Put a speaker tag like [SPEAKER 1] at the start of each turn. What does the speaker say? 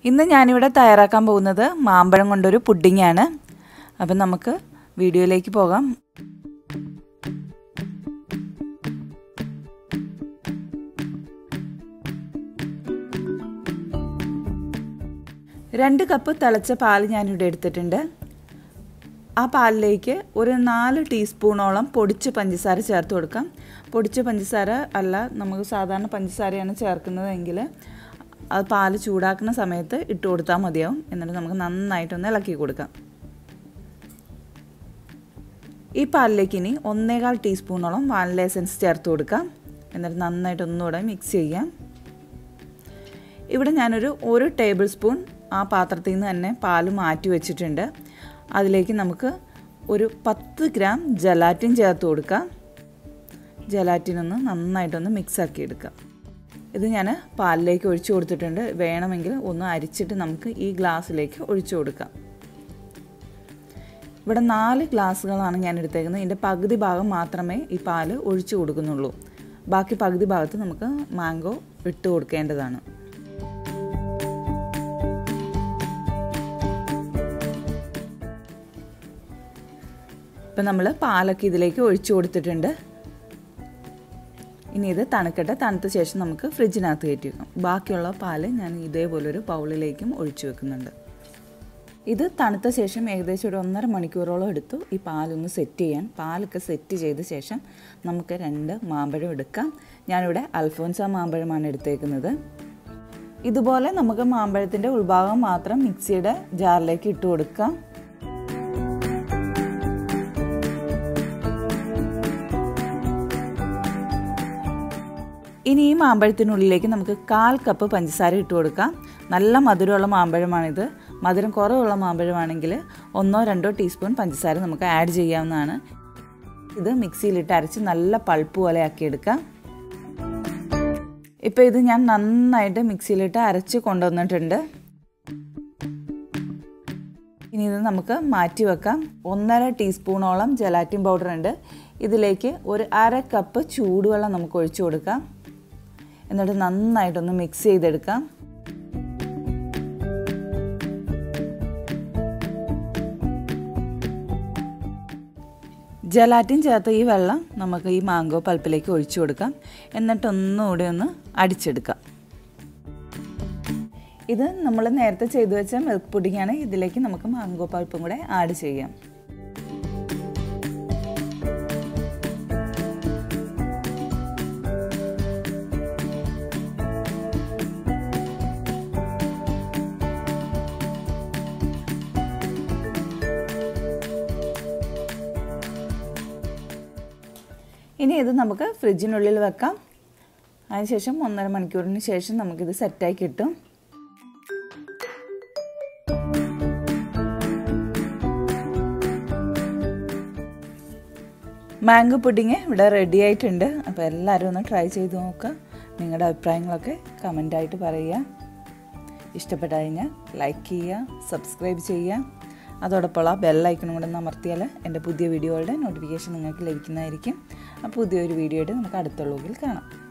[SPEAKER 1] ഇന്ന് ഞാനിവിടെ തയ്യാറാക്കാൻ പോകുന്നത് മാമ്പഴം കൊണ്ടൊരു പുഡിങ്ങാണ് അപ്പം നമുക്ക് വീഡിയോയിലേക്ക് പോകാം രണ്ട് കപ്പ് തിളച്ച പാൽ ഞാനിവിടെ എടുത്തിട്ടുണ്ട് ആ പാലിലേക്ക് ഒരു നാല് ടീസ്പൂണോളം പൊടിച്ച പഞ്ചസാര ചേർത്ത് കൊടുക്കാം പൊടിച്ച പഞ്ചസാര അല്ല നമുക്ക് സാധാരണ പഞ്ചസാരയാണ് ചേർക്കുന്നതെങ്കിൽ അത് പാൽ ചൂടാക്കുന്ന സമയത്ത് ഇട്ട് കൊടുത്താൽ മതിയാവും എന്നിട്ട് നമുക്ക് നന്നായിട്ടൊന്ന് ഇളക്കി കൊടുക്കാം ഈ പാലിലേക്ക് ഇനി ഒന്നേകാൽ ടീസ്പൂണോളം വാനില എസൻസ് ചേർത്ത് കൊടുക്കാം എന്നിട്ട് നന്നായിട്ട് ഒന്നുകൂടെ മിക്സ് ചെയ്യാം ഇവിടെ ഞാനൊരു ഒരു ടേബിൾ സ്പൂൺ ആ പാത്രത്തിൽ നിന്ന് തന്നെ പാൽ മാറ്റി വെച്ചിട്ടുണ്ട് അതിലേക്ക് നമുക്ക് ഒരു പത്ത് ഗ്രാം ജലാറ്റിൻ ചേർത്ത് കൊടുക്കാം ജലാറ്റിൻ ഒന്ന് നന്നായിട്ടൊന്ന് മിക്സ് ആക്കി എടുക്കാം ഇത് ഞാൻ പാലിലേക്ക് ഒഴിച്ചു കൊടുത്തിട്ടുണ്ട് വേണമെങ്കിൽ ഒന്ന് അരിച്ചിട്ട് നമുക്ക് ഈ ഗ്ലാസ്സിലേക്ക് ഒഴിച്ചു കൊടുക്കാം ഇവിടെ നാല് ഗ്ലാസ്സുകളാണ് ഞാൻ എടുത്തേക്കുന്നത് ഇതിൻ്റെ പകുതി ഭാഗം മാത്രമേ ഈ പാല് ഒഴിച്ചു കൊടുക്കുന്നുള്ളൂ ബാക്കി പകുതി ഭാഗത്ത് നമുക്ക് മാംഗോ ഇട്ട് കൊടുക്കേണ്ടതാണ് ഇപ്പം നമ്മൾ പാലൊക്കെ ഇതിലേക്ക് ഒഴിച്ചു കൊടുത്തിട്ടുണ്ട് ഇനി ഇത് തണുക്കട്ടെ തണുത്ത ശേഷം നമുക്ക് ഫ്രിഡ്ജിനകത്ത് കയറ്റി വെക്കാം ബാക്കിയുള്ള പാല് ഞാൻ ഇതേപോലൊരു ബൗളിലേക്കും ഒഴിച്ചു വെക്കുന്നുണ്ട് ഇത് തണുത്ത ശേഷം ഏകദേശം ഒരു ഒന്നര മണിക്കൂറോളം എടുത്തു ഈ പാലൊന്ന് സെറ്റ് ചെയ്യാൻ പാലൊക്കെ സെറ്റ് ചെയ്ത ശേഷം നമുക്ക് രണ്ട് മാമ്പഴം എടുക്കാം ഞാനിവിടെ അൽഫോൻസ മാമ്പഴമാണ് എടുത്തേക്കുന്നത് ഇതുപോലെ നമുക്ക് മാമ്പഴത്തിൻ്റെ ഉൾഭാഗം മാത്രം മിക്സിയുടെ ജാറിലേക്ക് ഇട്ട് കൊടുക്കാം ഇനി ഈ മാമ്പഴത്തിനുള്ളിലേക്ക് നമുക്ക് കാൽ കപ്പ് പഞ്ചസാര ഇട്ട് കൊടുക്കാം നല്ല മധുരമുള്ള മാമ്പഴമാണിത് മധുരം കുറവുള്ള മാമ്പഴമാണെങ്കിൽ ഒന്നോ രണ്ടോ ടീസ്പൂൺ പഞ്ചസാര നമുക്ക് ആഡ് ചെയ്യാവുന്നതാണ് ഇത് മിക്സിയിലിട്ട് അരച്ച് നല്ല പൾപ്പ് പോലെ ആക്കിയെടുക്കാം ഇപ്പോൾ ഇത് ഞാൻ നന്നായിട്ട് മിക്സിയിലിട്ട് അരച്ച് കൊണ്ടുവന്നിട്ടുണ്ട് ഇനി ഇത് നമുക്ക് മാറ്റി വെക്കാം ഒന്നര ടീസ്പൂണോളം ജലാറ്റിൻ പൗഡർ ഉണ്ട് ഇതിലേക്ക് ഒരു അര കപ്പ് ചൂടുവെള്ളം നമുക്ക് ഒഴിച്ചു കൊടുക്കാം എന്നിട്ട് നന്നായിട്ടൊന്ന് മിക്സ് ചെയ്തെടുക്കാം ജലാറ്റിൻ ചേർത്ത ഈ വെള്ളം നമുക്ക് ഈ മാംഗോ പൾപ്പിലേക്ക് ഒഴിച്ചു കൊടുക്കാം എന്നിട്ട് ഒന്നുകൂടി ഒന്ന് അടിച്ചെടുക്കാം ഇത് നമ്മൾ നേരത്തെ ചെയ്തു വെച്ച മിൽക്ക് പുഡിങ്ങാണ് ഇതിലേക്ക് നമുക്ക് മാംഗോ പൾപ്പും കൂടെ ആഡ് ചെയ്യാം ഇനി ഇത് നമുക്ക് ഫ്രിഡ്ജിനുള്ളിൽ വെക്കാം അതിനുശേഷം ഒന്നര മണിക്കൂറിന് ശേഷം നമുക്കിത് സെറ്റായി കിട്ടും മാംഗോ പുഡിങ് ഇവിടെ റെഡി ആയിട്ടുണ്ട് അപ്പോൾ എല്ലാവരും ഒന്ന് ട്രൈ ചെയ്ത് നോക്കുക നിങ്ങളുടെ അഭിപ്രായങ്ങളൊക്കെ കമൻ്റായിട്ട് പറയുക ഇഷ്ടപ്പെട്ടു കഴിഞ്ഞാൽ ലൈക്ക് ചെയ്യുക സബ്സ്ക്രൈബ് ചെയ്യുക അതോടൊപ്പം ആ ബെല്ലൈക്കണും കൂടെ ഒന്ന് അമർത്തിയാൽ എൻ്റെ പുതിയ വീഡിയോകളുടെ നോട്ടിഫിക്കേഷൻ നിങ്ങൾക്ക് ലഭിക്കുന്നതായിരിക്കും അപ്പോൾ പുതിയൊരു വീഡിയോ ആയിട്ട് നമുക്ക് അടുത്ത വ്ളോഗിൽ കാണാം